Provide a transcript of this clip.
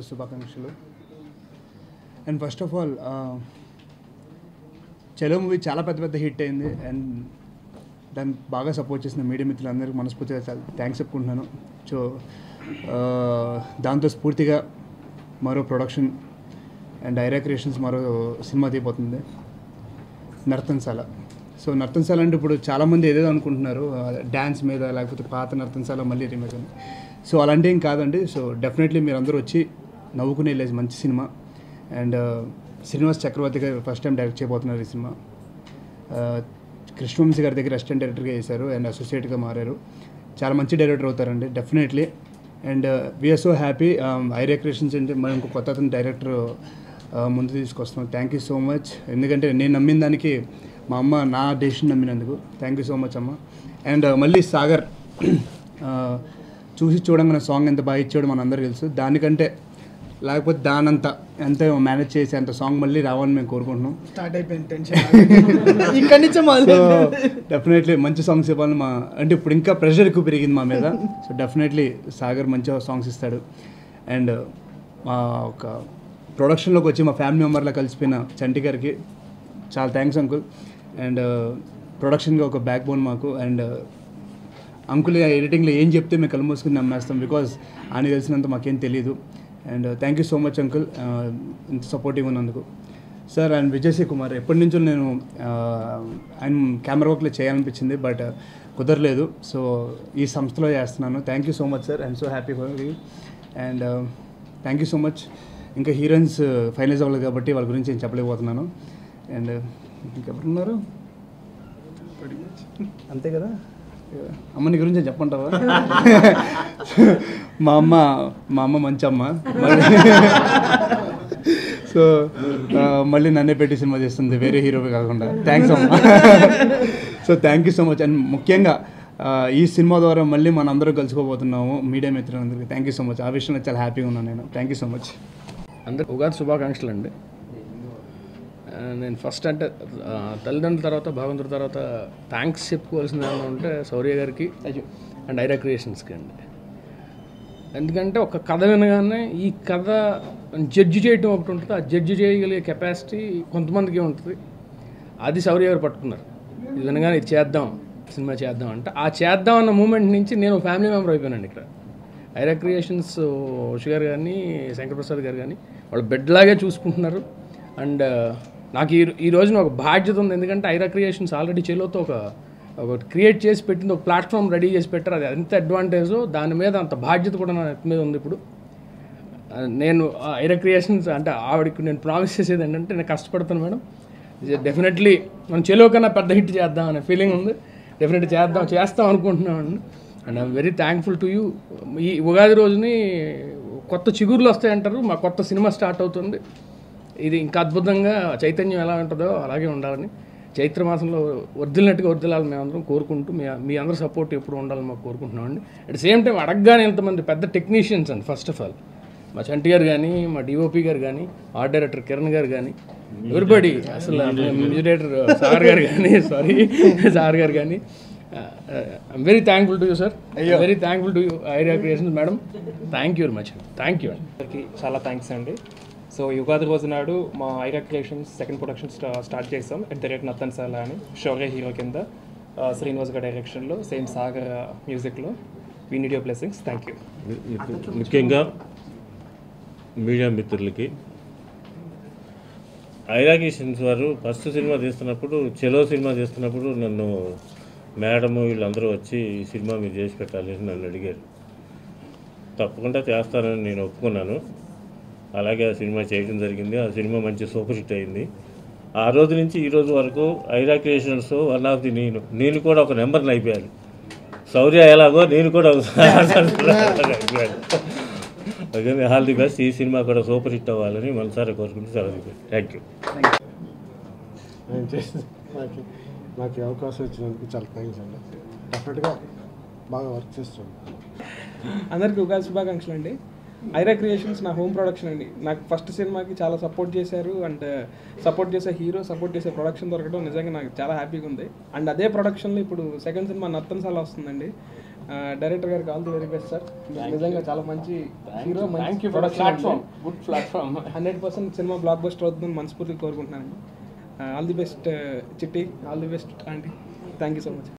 శుభాకాంక్షలు and first of all Chalo movie చాలా పెద్ద పెద్ద హిట్ అయింది అండ్ దాన్ని బాగా సపోర్ట్ చేసిన మీడియా మిత్రులందరికీ మనస్ఫూర్తిగా చాలా థ్యాంక్స్ చెప్పుకుంటున్నాను సో దాంతో స్ఫూర్తిగా మరో ప్రొడక్షన్ అండ్ డైరెక్ట్ క్రియేషన్స్ మరో సినిమా తీయబోతుంది నర్తన్శాల సో నర్తన్శాల అంటే ఇప్పుడు చాలామంది ఏదేదో అనుకుంటున్నారు డ్యాన్స్ మీద లేకపోతే పాత నర్తన్శాల మళ్ళీ రీమేక్ అని సో అలాంటి ఏం కాదండి సో డెఫినెట్లీ మీరు అందరూ వచ్చి నవ్వుకునే వెళ్ళేసి మంచి సినిమా అండ్ శ్రీనివాస్ చక్రవర్తి గారు ఫస్ట్ టైం డైరెక్ట్ చేయబోతున్నారు ఈ సినిమా ఆ, కృష్ణవంశీ గారి దగ్గర అసిస్టెంట్ డైరెక్టర్గా చేశారు అండ్ అసోసియేట్గా మారారు చాలా మంచి డైరెక్టర్ అవుతారండి definitely and we're so happy Ira creations అంటే మనం ఇంకో కొత్త అతని డైరెక్టర్ ముందు తీసుకొస్తున్నాం థ్యాంక్ యూ సో మచ్ ఎందుకంటే నేను నమ్మిన దానికి మా అమ్మ నా డెసిషన్ నమ్మినందుకు థ్యాంక్ యూ సో మచ్ అమ్మ అండ్ మళ్ళీ సాగర్ ఆ, చూసి చూడంగానే సాంగ్ ఎంత బాగా ఇచ్చాడు మనందరూ తెలుసు దానికంటే లేకపోతే దానంత ఎంత మేనేజ్ చేసి అంత సాంగ్ మళ్ళీ రావాలని మేము కోరుకుంటున్నాం స్టార్ట్ అయిపోయింది టెన్షన్ ఇక్కడి నుంచే సో మొదలు డెఫినెట్లీ మంచి సాంగ్స్ ఇవ్వాలని మా అంటే ఇప్పుడు ఇంకా ప్రెషర్ ఎక్కువ పెరిగింది మా మీద సో డెఫినెట్లీ సాగర్ మంచిగా సాంగ్స్ ఇస్తాడు అండ్ మా ఒక ప్రొడక్షన్లోకి వచ్చి మా ఫ్యామిలీ మెంబర్లా కలిసిపోయిన చంటి గారికి చాలా థ్యాంక్స్ అంకుల్ అండ్ ప్రొడక్షన్గా ఒక బ్యాక్ బోన్ మాకు అండ్ అంకుల్ ఎడిటింగ్లో ఏం చెప్తే మేము కళ్ళు మూసుకుని నమ్మేస్తాం బికాజ్ ఆయన తెలిసినంత మాకేం తెలియదు and thank you so much uncle ఇంత సపోర్టివ్ ఉన్నందుకు సార్ అండ్ విజయశ్రీ కుమార్ ఎప్పటి నుంచో నేను ఆ, ఆయన కెమెరా వర్క్లో చేయాలనిపించింది బట్ కుదరలేదు సో ఈ సంస్థలో చేస్తున్నాను thank you so much sir I'm so happy for you and thank you so much ఇంకా హీరోయిన్స్ ఫైనలైజ్ అవ్వలేదు కాబట్టి వాళ్ళ గురించి నేను చెప్పలేకపోతున్నాను అండ్ ఇంకెవరున్నారు అంతే కదా అమ్మ నీ గురించి చెప్పంటావా మా అమ్మ మా అమ్మ మంచి అమ్మ సో ఆ, మళ్ళీ నన్నే పెట్టి సినిమా చేస్తుంది వేరే హీరో కాకుండా థ్యాంక్స్ అమ్మ so thank you so much and ముఖ్యంగా ఆ, ఈ సినిమా ద్వారా మళ్ళీ మన అందరూ కలుసుకోబోతున్నాము మీడియా మిత్రులందరికీ థ్యాంక్ యూ సో మచ్ ఆ విషయంలో చాలా హ్యాపీగా ఉన్నాను నేను థ్యాంక్ యూ సో మచ్ అందరికి ఉగాది శుభాకాంక్షలు అండి ఆ, నేను ఫస్ట్ అంటే ఆ, తల్లిదండ్రుల తర్వాత భగవంతుడి తర్వాత థ్యాంక్స్ చెప్పుకోవాల్సింది ఏమన్నా ఉంటే శౌర్య గారికి అండ్ ఐరా క్రియేషన్స్కి అండి ఎందుకంటే ఒక కథ వినగానే ఈ కథ జడ్జి చేయటం ఒకటి ఉంటుంది ఆ జడ్జి చేయగలిగే కెపాసిటీ కొంతమందికి ఉంటుంది అది శౌర్య గారు పట్టుకున్నారు ఇది వినగానే ఇది చేద్దాం సినిమా చేద్దాం అంటే ఆ చేద్దాం అన్న మూమెంట్ నుంచి నేను ఫ్యామిలీ మెంబర్ అయిపోయానండి ఇక్కడ ఐరా క్రియేషన్స్ షుగర్ గారిని శంకర్ ప్రసాద్ గారు కానీ వాళ్ళు బెడ్ లాగే చూసుకుంటున్నారు అండ్ నాకు ఈ ఈ రోజున ఒక బాధ్యత ఉంది ఎందుకంటే ఐరా క్రియేషన్స్ ఆల్రెడీ చేలోతో ఒక ఒకటి క్రియేట్ చేసి పెట్టింది ఒక ప్లాట్ఫామ్ రెడీ చేసి పెట్టారు అది ఎంత అడ్వాంటేజో దాని మీద అంత బాధ్యత కూడా నా నెత్తి మీద ఉంది ఇప్పుడు ఆ, నేను ఐరా క్రియేషన్స్ అంటే ఆవిడకి నేను ప్రామిస్ చేసేది ఏంటంటే నేను కష్టపడతాను మేడం డెఫినెట్లీ మనం చెలో కన్నా పెద్ద హిట్ చేద్దాం అనే ఫీలింగ్ ఉంది డెఫినెట్లీ చేద్దాం చేస్తాం అనుకుంటున్నాను and I'm very thankful to you ఈ ఉగాది రోజుని కొత్త చిగుర్లు వస్తాయంటారు మా కొత్త సినిమా స్టార్ట్ అవుతుంది ఇది ఇంకా అద్భుతంగా చైతన్యం ఎలా ఉంటుందో అలాగే ఉండాలని చైత్ర మాసంలో వర్దిలినట్టుగా వర్దిలాలని మేమందరం కోరుకుంటూ మీ మీ అందరూ సపోర్ట్ ఎప్పుడు ఉండాలని మాకు కోరుకుంటున్నామండి అట్ సేమ్ టైం అడగగానే ఎంతమంది పెద్ద టెక్నీషియన్స్ అండి ఫస్ట్ ఆఫ్ ఆల్ మా చంటి గారు కానీ మా డిఓపి గారు కానీ ఆర్ట్ డైరెక్టర్ కిరణ్ గారు కానీ ఎవరిబడి అసలు మ్యూజిక్ డైరెక్టర్ సార్ గారు కానీ సారీ సార్ గారు కానీ I'm very thankful to you sir very thankful to you Ira creations madam thank you very much thank you అండి అందరికీ చాలా థ్యాంక్స్ అండి సో యుగాది రోజు నాడు మా ఐరా క్రియేషన్స్ సెకండ్ ప్రొడక్షన్ స్టా స్టార్ట్ చేసాం at the rate Narthanasala అని షౌర్య హీరో కింద ఆ, శ్రీనివాస్ గారి డైరెక్షన్లో సేమ్ సాగర్ మ్యూజిక్లో we need your blessings thank you ముఖ్యంగా మీడియా మిత్రులకి ఐరాకిషన్స్ వారు ఫస్ట్ సినిమా తీస్తున్నప్పుడు చెలో సినిమా తీస్తున్నప్పుడు నన్ను మేడం వీళ్ళందరూ వచ్చి ఈ సినిమా మీరు చేసి పెట్టాలి అని నన్ను అడిగారు తప్పకుండా చేస్తానని నేను ఒప్పుకున్నాను అలాగే ఆ సినిమా చేయడం జరిగింది ఆ సినిమా మంచి సూపర్ హిట్ అయింది ఆ రోజు నుంచి ఈ రోజు వరకు Ira creations one of the నేను నేను కూడా ఒక నెంబర్ని అయిపోయాను శౌర్య ఎలాగో నేను కూడా ఒక అయిపోయాను అందుకని ఆల్ ది బెస్ట్ ఈ సినిమా కూడా సూపర్ హిట్ అవ్వాలని మనసారా కోరుకుంటూ సెలవు థ్యాంక్ యూ నేను చేసి నాకు నాకు ఈ అవకాశం ఇచ్చినందుకు చాలా థ్యాంక్స్ అండి డెఫినెట్గా బాగా వర్క్ చేస్తాను అందరికీ ఉగాది శుభాకాంక్షలు అండి ఐరా క్రియేషన్స్ నా హోమ్ ప్రొడక్షన్ అండి నాకు ఫస్ట్ సినిమాకి చాలా సపోర్ట్ చేశారు అండ్ సపోర్ట్ చేసే హీరో సపోర్ట్ చేసే ప్రొడక్షన్ దొరకడం నిజంగా నాకు చాలా హ్యాపీగా ఉంది అండ్ అదే ప్రొడక్షన్లో ఇప్పుడు సెకండ్ సినిమా నత్తన్సాల వస్తుందండి డైరెక్టర్ గారికి all the very best sir నిజంగా చాలా మంచి hero thank you for platform good platform hundred percent సినిమా బ్లాక్ బస్టర్ అవుతుందని మనస్ఫూర్తిగా కోరుకుంటున్నాను all the best Chitti all the best aunty thank you so much